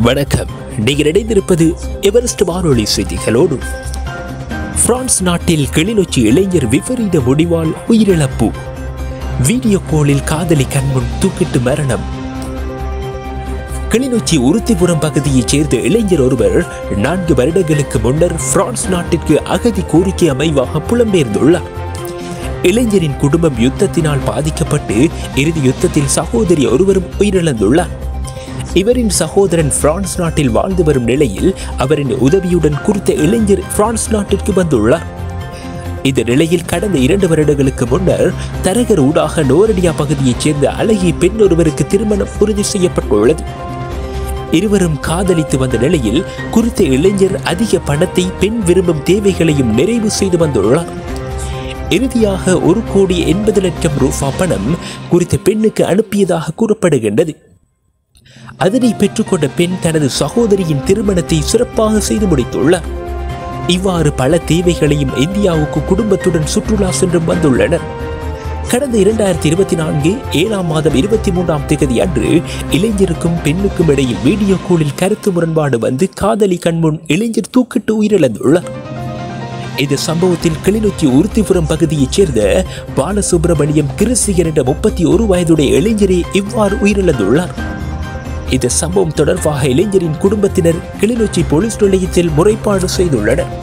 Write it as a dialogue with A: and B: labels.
A: வணக்கம் நீங்கள் இணைந்திருப்பது எவரெஸ்ட் வானொலி செய்திகளோடு பிரான்ஸ் நாட்டில் கிளிநொச்சி இளைஞர் விபரீத முடிவால் உயிரிழப்பு வீடியோ காலில் காதலி கண்முன் தூக்கிட்டு மரணம் கிளிநொச்சி உருத்திபுரம் பகுதியைச் சேர்ந்த இளைஞர் ஒருவர் நான்கு வருடங்களுக்கு முன்னர் பிரான்ஸ் நாட்டிற்கு அகதி கோரிக்கை அமைவாக புலம்பெயர்ந்துள்ளார் இளைஞரின் குடும்பம் யுத்தத்தினால் பாதிக்கப்பட்டு இறுதி யுத்தத்தில் சகோதரி ஒருவரும் உயிரிழந்துள்ளார் இவரின் சகோதரன் பிரான்ஸ் நாட்டில் வாழ்ந்து வரும் நிலையில் அவரின் உதவியுடன் குறித்த இளைஞர் பிரான்ஸ் நாட்டிற்கு வந்துள்ளார் இந்த நிலையில் கடந்த இரண்டு வருடங்களுக்கு முன்னர் தரகர் ஊடாக நோரடியா பகுதியைச் சேர்ந்த அழகிய பெண் ஒருவருக்கு திருமணம் உறுதி செய்யப்பட்டுள்ளது இருவரும் காதலித்து வந்த நிலையில் குறித்த இளைஞர் அதிக பணத்தை பெண் விரும்பும் தேவைகளையும் நிறைவு செய்து வந்துள்ளார் இறுதியாக ஒரு கோடி எண்பது லட்சம் ரூபா பணம் குறித்த பெண்ணுக்கு அனுப்பியதாக கூறப்படுகின்றது அதனை பெற்றுக்கொண்ட பெண் தனது சகோதரியின் திருமணத்தை சிறப்பாக செய்து முடித்துள்ளார் இவ்வாறு பல தேவைகளையும் இந்தியாவுக்கு குடும்பத்துடன் சுற்றுலா சென்றும் வந்துள்ளனர் கடந்த இரண்டாயிரத்தி இருபத்தி நான்கு ஏழாம் மாதம் இருபத்தி மூன்றாம் தேதி அன்று இளைஞருக்கும் பெண்ணுக்கும் இடையில் வீடியோ காலில் கருத்து முரண்பாடு வந்து காதலி கண்முன் இளைஞர் தூக்கிட்டு உயிரிழந்துள்ளார் இந்த சம்பவத்தில் கிளிநொச்சி உருத்திபுரம் பகுதியைச் சேர்ந்த பாலசுப்பிரமணியம் கிருசிகர் என்ற முப்பத்தி ஒரு வயதுடைய இளைஞரே இவ்வாறு உயிரிழந்துள்ளார் இந்த சம்பவம் தொடர்பாக இளைஞரின் குடும்பத்தினர் கிளிநொச்சி போலீஸ் நிலையத்தில் முறைப்பாடு செய்துள்ளனர்